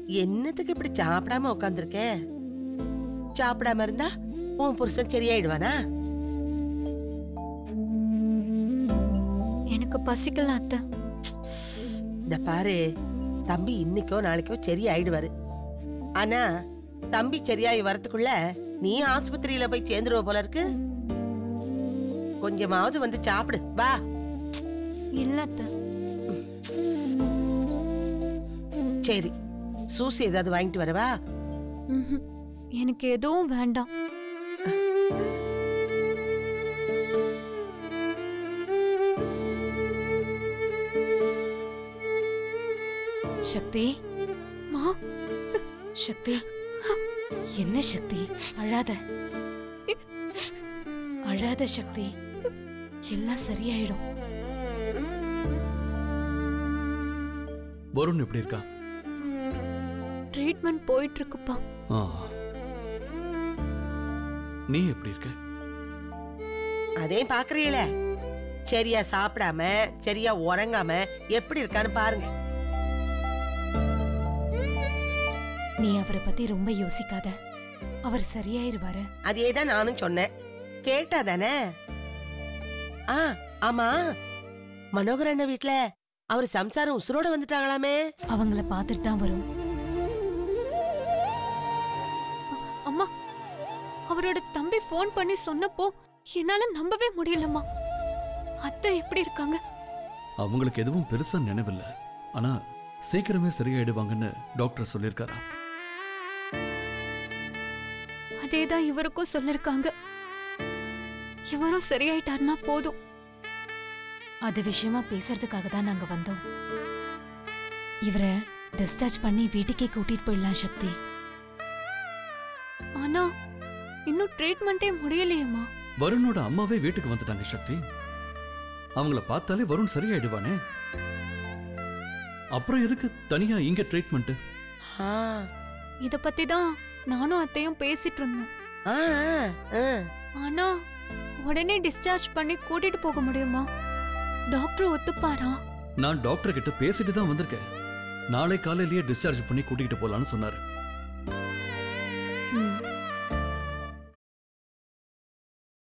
என்னத்துக்கு இப்படி சாப்பிடாம உட்காந்துருக்க சாப்பிடாம இருந்தா உன் புருஷன் சரியாயிடுவானா எனக்கு பசிக்கல அத்தை இந்த பாரு தம்பி இன்னைக்கோ நாளைக்கோ சரியாயிடுவாரு ஆனா தம்பி சரியாயி வரதுக்குள்ள நீ ஆஸ்பத்திரியில போய் சேர்ந்துருவ போல இருக்கு கொஞ்சமாவது வந்து சாப்பிடு வா இல்ல அத்தை சரி சூசி ஏதாவது வாங்கிட்டு வரவா ம்ஹும். எனக்கு எதுவும் வேண்டாம் சக்தி மா சக்தி என்ன சக்தி அழாத அழாத சக்தி எல்லாம் சரியாயிடும் வருண் எப்படி இருக்கா ட்ரீட்மெண்ட் போயிட்டு இருக்குப்பா ஆ. நீ எப்படி இருக்க அதே பாக்குறீல சரியா சாப்பிடாம சரியா உறங்காம எப்படி இருக்கான்னு பாருங்க நீ அவரை பத்தி ரொம்ப யோசிக்காத அவர் சரியாயிருவாரு அதே தான் நானும் சொன்னேன் கேட்டா தானே ஆ ஆமா மனோகர் அண்ணன் வீட்ல அவர் சம்சாரம் உசுரோட வந்துட்டாங்களாமே அவங்கள பார்த்துட்டு தான் வரும் அம்மா அவரோட தம்பி ஃபோன் பண்ணி சொன்னப்போ என்னால நம்பவே முடியலம்மா அத்தை எப்படி இருக்காங்க அவங்களுக்கு எதுவும் பெருசா நினைவில்ல ஆனா சீக்கிரமே சரியாயிடுவாங்கன்னு டாக்டர் சொல்லியிருக்காரா அதேதான் இவருக்கும் சொல்லிருக்காங்க இவரும் சரியாயிட்டாருன்னா போதும் அது விஷயமா பேசுறதுக்காக தான் நாங்க வந்தோம் இவரை டிஸ்சார்ஜ் பண்ணி வீட்டுக்கே கூட்டிட்டு போயிடலாம் சக்தி ஆனா இன்னும் ட்ரீட்மெண்ட்டே முடியலையேம்மா வருணோட அம்மாவே வீட்டுக்கு வந்துட்டாங்க சக்தி அவங்கள பார்த்தாலே வருண் சரியாயிடுவானே அப்புறம் எதுக்கு தனியா இங்க ட்ரீட்மெண்ட் ஆ இத பத்தி தான் நானும் அத்தையும் பேசிட்டு இருந்தோம் ஆ, ஆ, ஆ. ஆனா உடனே டிஸ்சார்ஜ் பண்ணி கூட்டிட்டு போக முடியுமா டாக்டர் ஒத்துப்பாரா நான் டாக்டர் கிட்ட பேசிட்டு தான் வந்திருக்கேன் நாளை காலையிலேயே டிஸ்சார்ஜ் பண்ணி கூட்டிகிட்டு போலான்னு சொன்னாரு